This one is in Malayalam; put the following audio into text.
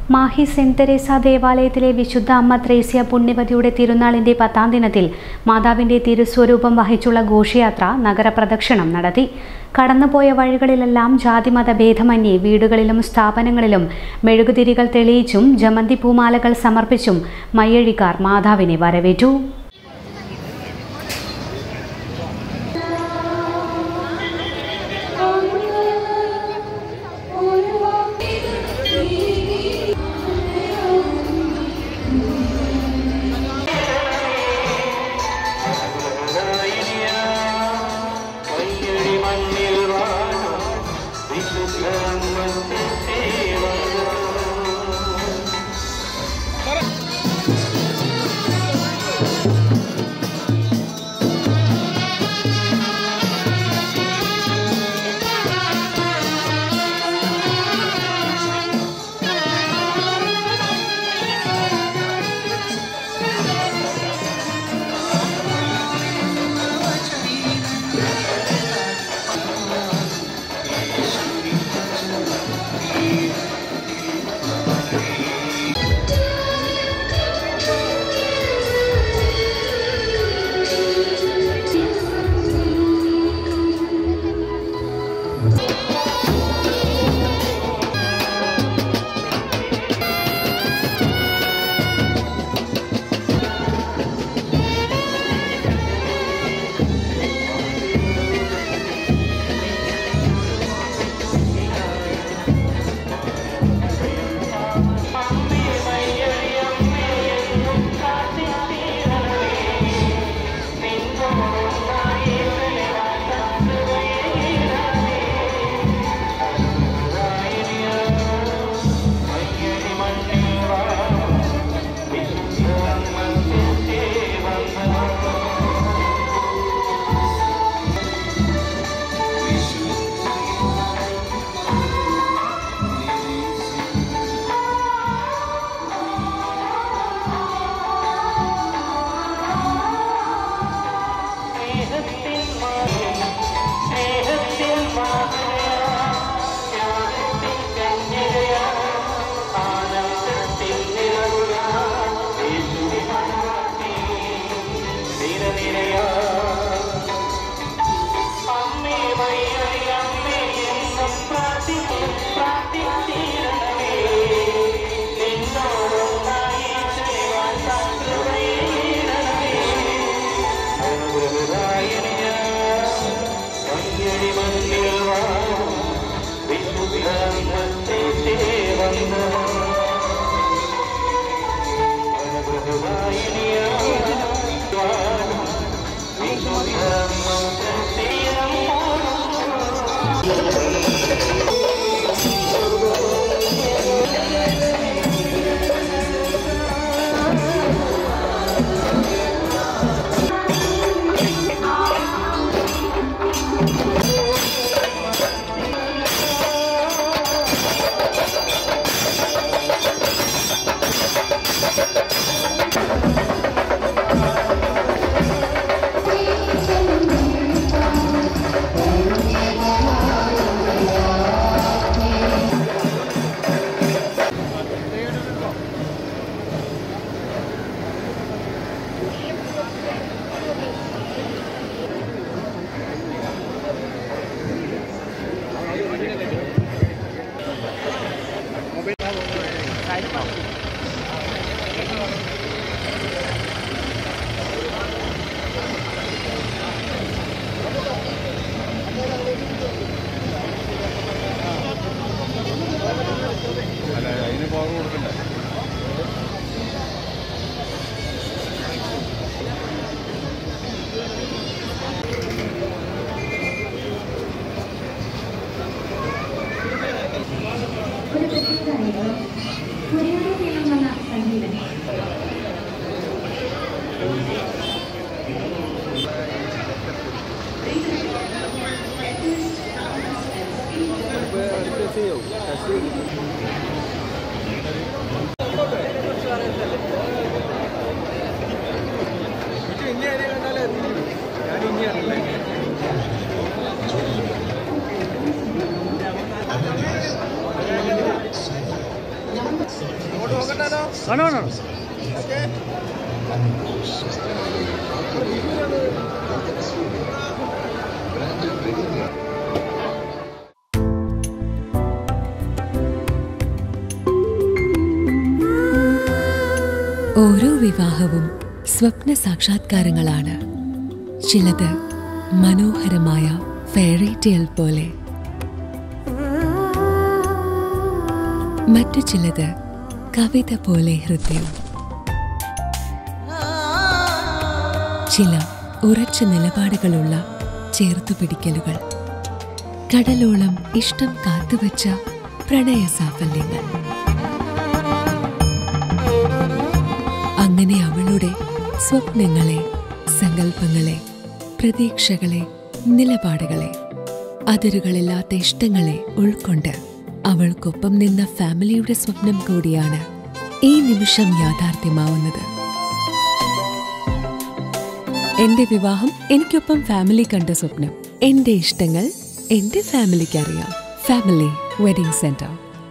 മാഹി സെന്റ് തെരേസ ദേവാലയത്തിലെ വിശുദ്ധ അമ്മ ത്രേസ്യ പുണ്യവതിയുടെ തിരുനാളിന്റെ പത്താം ദിനത്തിൽ മാതാവിന്റെ തിരുസ്വരൂപം വഹിച്ചുള്ള ഘോഷയാത്ര നഗരപ്രദക്ഷിണം നടത്തി കടന്നുപോയ വഴികളിലെല്ലാം ജാതിമത ഭേദമന്യേ വീടുകളിലും സ്ഥാപനങ്ങളിലും മെഴുകുതിരികൾ തെളിയിച്ചും ജമന്തി പൂമാലകൾ സമർപ്പിച്ചും മയ്യഴിക്കാർ മാതാവിനെ വരവേറ്റു കയ്യടി മണ്ണിൽ വാഴും വിശുദ്ധ സേവ സ്നേഹത്തിൻ മായം സ്നേഹത്തിൻ മാതൃകയാ ത്യാഗത്തിൻ കന്യകയാ ആനന്ദത്തിൻ നിറകുലാ യേശുവിൻ മണവാട്ടി നിരനിരയാ അമ്മേ വൈകരി അമ്മേ എന്നും പ്രാർത്ഥിക്കും പ്രാർത്ഥിച്ചിരണമേ നിന്നോടൊന്നായി ചെയ്യുവാൻ കൃപയേണമേ കയ്യടി മണ്ണിൽ വാഴും വിശുദ്ധ മറ്റേ സേവന്ന ഒരു പ്രത്യേകതയോ പുതിയൊരു തീരുമാന സംഗീതം ഓരോ വിവാഹവും സ്വപ്ന സാക്ഷാത്കാരങ്ങളാണ് ചിലത് മനോഹരമായ ഫെയറി ടെയിൽ പോലെ മറ്റു ചിലത് കവിത പോലെ ഹൃദയം ചില ഉറച്ച നിലപാടുകളുള്ള ചേർത്തുപിടിക്കലുകൾ കടലോളം ഇഷ്ടം കാത്തുവച്ച പ്രണയ സാഫല്യങ്ങൾ അങ്ങനെ അവളുടെ സ്വപ്നങ്ങളെ സങ്കല്പങ്ങളെ പ്രതീക്ഷകളെ നിലപാടുകളെ അതിരുകളില്ലാത്ത ഇഷ്ടങ്ങളെ ഉൾക്കൊണ്ട് അവൾക്കൊപ്പം നിന്ന ഫാമിലിയുടെ സ്വപ്നം കൂടിയാണ് ഈ നിമിഷം യാഥാർത്ഥ്യമാവുന്നത് എന്റെ വിവാഹം എനിക്കൊപ്പം ഫാമിലി കണ്ട സ്വപ്നം എന്റെ ഇഷ്ടങ്ങൾ എന്റെ ഫാമിലിക്ക് അറിയാം ഫാമിലി വെഡിംഗ് സെന്റർ